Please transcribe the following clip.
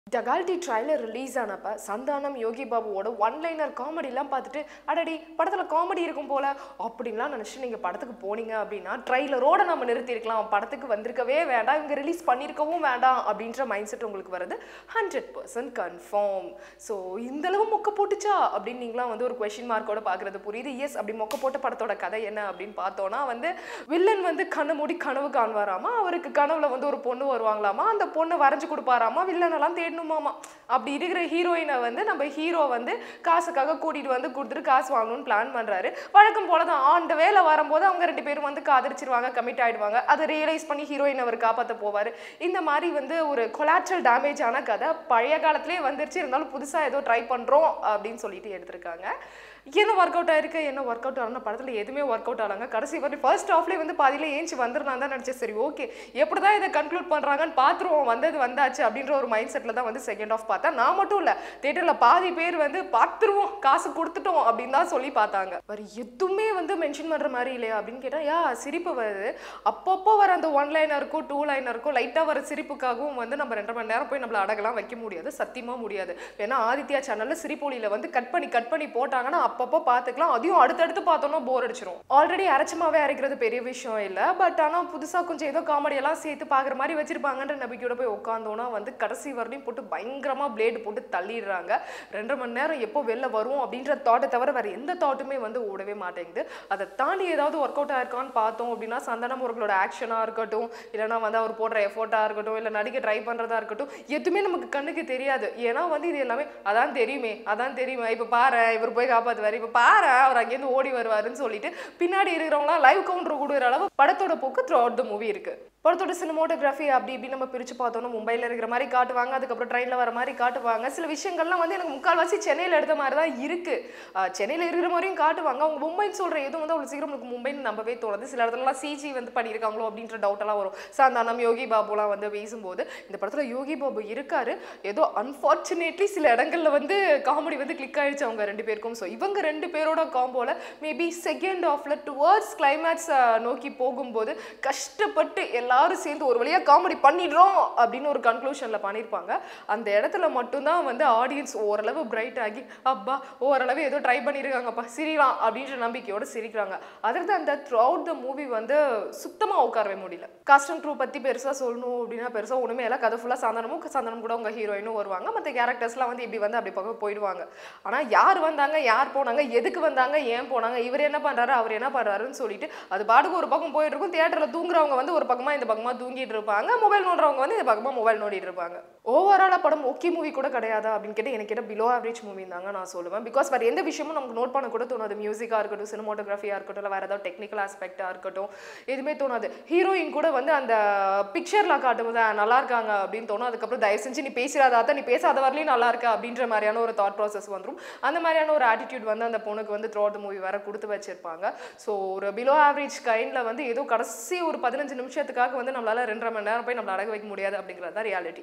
டகால்டி trailer release ஆனப்ப சந்தானம் யோகி பாபுவோட one liner காமெடிலாம் பார்த்துட்டு அடடி படத்தில் காமெடி இருக்கும் போல அப்படின்லாம் நினச்சிட்டு நீங்கள் படத்துக்கு போனீங்க அப்படின்னா ட்ரைலரோட நம்ம நிறுத்தியிருக்கலாம் படத்துக்கு வந்திருக்கவே வேண்டாம் இவங்க ரிலீஸ் பண்ணியிருக்கவும் வேண்டாம் அப்படின்ற மைண்ட் செட் உங்களுக்கு வருது ஹண்ட்ரட் பர்சன்ட் கன்ஃபார்ம் ஸோ இந்தளவு மொக்க போட்டுச்சா அப்படின்னு நீங்களாம் வந்து ஒரு கொஷின் மார்க்கோட பார்க்குறது புரியுது எஸ் அப்படி மொக்க போட்ட படத்தோட கதை என்ன அப்படின்னு பார்த்தோன்னா வந்து வில்லன் வந்து கண்ணை மூடி கனவு காண்பாராமா அவருக்கு கனவுல வந்து ஒரு பொண்ணு வருவாங்களாமா அந்த பொண்ணை வரைஞ்சு கொடுப்பாராமா வில்லனெல்லாம் தேடணுமாமா அப்படி இருக்கிற ஹீரோயினை வந்து நம்ம ஹீரோ வந்து காசுக்காக கூட்டிட்டு வந்து கொடுத்துட்டு காசு வாங்கணும்னு பிளான் பண்றாரு வழக்கம் போல தான் ஆண்ட வேலை வரும்போது அவங்க ரெண்டு பேரும் வந்து காதலிச்சிருவாங்க கமிட் ஆயிடுவாங்க அதை ரியலைஸ் பண்ணி ஹீரோயின் அவர் காப்பாற்ற போவார் இந்த மாதிரி வந்து ஒரு கொலாட்ரல் டேமேஜ் ஆன கதை பழைய காலத்திலே வந்துருச்சு இருந்தாலும் புதுசாக ஏதோ ட்ரை பண்ணுறோம் அப்படின்னு சொல்லிட்டு எடுத்திருக்காங்க என்ன ஒர்க் அவுட் ஆயிருக்கு என்ன ஒர்க் அவுட் ஆகணும் படத்தில் எதுவுமே ஒர்க் அவுட் ஆகலாங்க கடைசி வரை ஃபர்ஸ்ட் ஆஃப்லேயே வந்து பாதியில ஏஞ்சி வந்துருந்தான் தான் நினச்சேன் சரி ஓகே எப்படி தான் இதை கன்க்ளூட் பண்ணுறாங்கன்னு பார்த்துருவோம் வந்தது வந்தாச்சு அப்படின்ற ஒரு மைண்ட் செட்டில் தான் வந்து செகண்ட் ஆஃப் பார்த்தா நான் மட்டும் இல்லை தேட்டரில் பாதி பேர் வந்து பார்த்துருவோம் காசு கொடுத்துட்டோம் அப்படின்னு தான் சொல்லி பார்த்தாங்க வேறு எதுவுமே வந்து மென்ஷன் பண்ணுற மாதிரி இல்லையா அப்படின்னு கேட்டால் யா சிரிப்பு வருது அப்பப்போ வர அந்த ஒன் லைனருக்கும் டூ லைனருக்கும் லைட்டாக வர சிரிப்புக்காகவும் வந்து நம்ம ரெண்டரை மணி நேரம் போய் நம்மள அடகலாம் வைக்க முடியாது சத்தியமாக முடியாது ஏன்னா ஆதித்யா சேனலில் சிரிப்பொலியில் வந்து கட் பண்ணி கட் பண்ணி போட்டாங்கன்னா அப்பப்போ பார்த்துக்கலாம் அதையும் அடுத்தடுத்து பார்த்தோன்னா போர் அடிச்சிரும் ஆல்ரெடி அரைச்சமாவே அரைக்கிறது பெரிய விஷயம் இல்லை பட் ஆனால் புதுசாக கொஞ்சம் ஏதோ காமெடி எல்லாம் சேர்த்து பார்க்குற மாதிரி வச்சிருப்பாங்கன்ற நம்பிக்கையோட போய் உட்காந்தோன்னா வந்து கடைசி வரலையும் போட்டு பயங்கரமாக பிளேடு போட்டு தள்ளிடுறாங்க ரெண்டரை மணி நேரம் எப்போ வெளில வரும் அப்படின்ற தாட்டை தவிர வேறு எந்த தாட்டுமே வந்து ஓடவே மாட்டேங்குது அதை தாண்டி ஏதாவது ஒர்க் அவுட் ஆயிருக்கான்னு பார்த்தோம் அப்படின்னா சந்தானம் அவர்களோட ஆக்ஷனாக இருக்கட்டும் இல்லைனா வந்து அவர் போடுற எஃபோர்ட்டாக இருக்கட்டும் இல்லை நடிக்க ட்ரை பண்ணுறதா இருக்கட்டும் எதுவுமே நமக்கு கண்ணுக்கு தெரியாது ஏன்னா வந்து இது எல்லாமே அதான் தெரியுமே அதான் தெரியுமே இப்போ பாரு இவர் போய் காப்பாற்றுவார் இப்போ பாரு அவர் அங்கேருந்து ஓடி வருவாருன்னு சொல்லிட்டு பின்னாடி இருக்கிறவங்களாம் லைவ் கவுண்டர் கொடுக்குற அளவு படத்தோட போக்கு த்ரூ அவுட் த மூவி இருக்கு படத்தோட சினிமோட்டோகிராஃபி அப்படி இப்படி நம்ம பிரித்து பார்த்தோம்னா மும்பையில் இருக்கிற மாதிரி காட்டுவாங்க அதுக்கப்புறம் ட்ரெயினில் வர மாதிரி காட்டுவாங்க சில விஷயங்கள்லாம் வந்து எனக்கு முக்கால்வாசி சென்னையில் எடுத்த மாதிரி தான் இருக்குது சென்னையில் இருக்கிற மாதிரியும் காட்டுவாங்க அவங்க மும்பைன்னு சொல்கிற எதுவும் வந்து அவ்வளோ சீக்கிரம் நமக்கு மும்பைன்னு நம்பவே தோணுது சில இடத்துலலாம் சிஜி வந்து பண்ணியிருக்காங்களோ அப்படின்ற டவுட்டெல்லாம் வரும் சாந்தானம் யோகி பாபுலாம் வந்து பேசும்போது இந்த படத்தில் யோகி பாபு இருக்காரு ஏதோ அன்ஃபார்ச்சுனேட்லி சில இடங்களில் வந்து காமெடி வந்து கிளிக் ஆயிடுச்சு அவங்க ரெண்டு பேருக்கும் ஸோ இவங்க ரெண்டு பேரோட காம்போல மேபி செகண்ட் ஆஃப்ல டுவர்ட்ஸ் கிளைமேக்ஸ் நோக்கி போகும்போது கஷ்டப்பட்டு எல்லாரும் சேர்ந்து ஒரு வழியாக காமெடி பண்ணிடுறோம் அப்படின்னு ஒரு கன்க்ளூஷனில் பண்ணியிருப்பாங்க அந்த இடத்துல மட்டும்தான் வந்து ஆடியன்ஸ் ஓரளவு பிரைட் ஆகி அப்பா ஓரளவு ஏதோ ட்ரை பண்ணியிருக்காங்கப்பா சிரிக்கலாம் அப்படின்ற நம்பிக்கையோட சிரிக்கிறாங்க அதற்கு அந்த த்ரூ அவுட் த மூவி வந்து சுத்தமாக உட்காரவே முடியல காஸ்டம் க்ரூ பற்றி பெருசாக சொல்லணும் அப்படின்னா பெருசாக ஒன்றுமே இல்லை கதை ஃபுல்லாக சந்தனமும் சந்தனம் கூட உங்கள் ஹீரோயினும் வருவாங்க மற்ற கேரக்டர்ஸ்லாம் வந்து இப்படி வந்து அப்படி பக்கம் போயிடுவாங்க ஆனால் யார் வந்தாங்க யார் போனாங்க எதுக்கு வந்தாங்க ஏன் போனாங்க இவர் என்ன பண்ணுறாரு அவர் என்ன பண்ணுறாருன்னு சொல்லிட்டு அது பாட்டுக்கு ஒரு பக்கம் போயிட்டு இருக்கும் தியேட்டரில் தூங்குறவங்க வந்து ஒரு பக்கமாக இந்த பக்கமாக தூங்கிட்டு இருப்பாங்க மொபைல் நோண்டுறவங்க வந்து இந்த பக்கமாக மொபைல் நோண்டிட்டு இருப்பாங்க ஓவராலாக படம் ஓகே மூவி கூட கிடையாதா அப்படின்னு கேட்டு எனக்கு கேட்ட பிலோ ஆவரேஜ் மூவி தாங்க நான் சொல்லுவேன் பிகாஸ் வேறு எந்த விஷயமும் நமக்கு நோட் பண்ண கூட தோணாது மியூசிக்காக இருக்கட்டும் சினிமோட்டோகிராஃபியாக இருக்கட்டும் இல்லை வேறு ஏதாவது டெக்னிக்கல் ஆஸ்பெக்டாக இருக்கட்டும் எதுவுமே தோணாது ஹீரோயின் கூட வந்து அந்த பிக்சரில் காட்டும்போது நல்லா இருக்காங்க அப்படின்னு தோணும் அதுக்கப்புறம் தயவு செஞ்சு நீ பேசுறாதாத்த நீ பேசாத வரலையும் நல்லா இருக்கா அப்படின்ற மாதிரியான ஒரு தாட் ப்ராசஸ் வந்துடும் அந்த மாதிரியான ஒரு ஆட்டிடியூட் வந்து அந்த பொண்ணுக்கு வந்து த்ரூ அவுட் மூவி வேற கொடுத்து வச்சிருப்பாங்க ஸோ ஒரு பிலோ ஆவரேஜ் கைண்டில் வந்து ஏதோ கடைசி ஒரு பதினஞ்சு நிமிஷத்துக்காக வந்து நம்மளால ரெண்டரை மணி நேரம் போய் நம்மள அடக வைக்க முடியாது அப்படிங்கிறது தான் ரியாலிட்டி